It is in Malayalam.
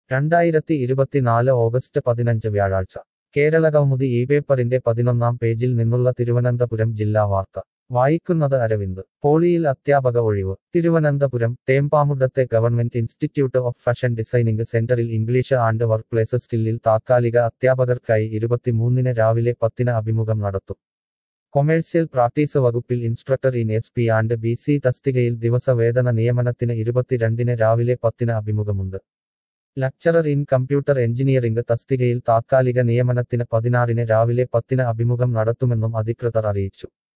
രണ്ടായിരത്തി ഇരുപത്തിനാല് ഓഗസ്റ്റ് പതിനഞ്ച് വ്യാഴാഴ്ച കേരളകൗമുദി ഈ പേപ്പറിന്റെ പതിനൊന്നാം പേജിൽ നിന്നുള്ള തിരുവനന്തപുരം ജില്ലാ വാർത്ത വായിക്കുന്നത് അരവിന്ദ് പോളിയിൽ അധ്യാപക ഒഴിവ് തിരുവനന്തപുരം തേമ്പാമുണ്ടത്തെ government institute of fashion designing സെന്ററിൽ ഇംഗ്ലീഷ് ആൻഡ് വർക്ക് പ്ലേസ് സ്കില്ലിൽ താത്കാലിക അധ്യാപകർക്കായി ഇരുപത്തിമൂന്നിന് രാവിലെ പത്തിന് അഭിമുഖം നടത്തും കൊമേഴ്സ്യൽ പ്രാക്ടീസ് വകുപ്പിൽ instructor in S P and B C തസ്തികയിൽ ദിവസവേതന നിയമനത്തിന് ഇരുപത്തിരണ്ടിന് രാവിലെ പത്തിന് അഭിമുഖമുണ്ട് ലക്ചറർ ഇൻ കമ്പ്യൂട്ടർ എഞ്ചിനീയറിംഗ് തസ്തികയിൽ താത്കാലിക നിയമനത്തിന് പതിനാറിന് രാവിലെ പത്തിന് അഭിമുഖം നടത്തുമെന്നും അധികൃതർ അറിയിച്ചു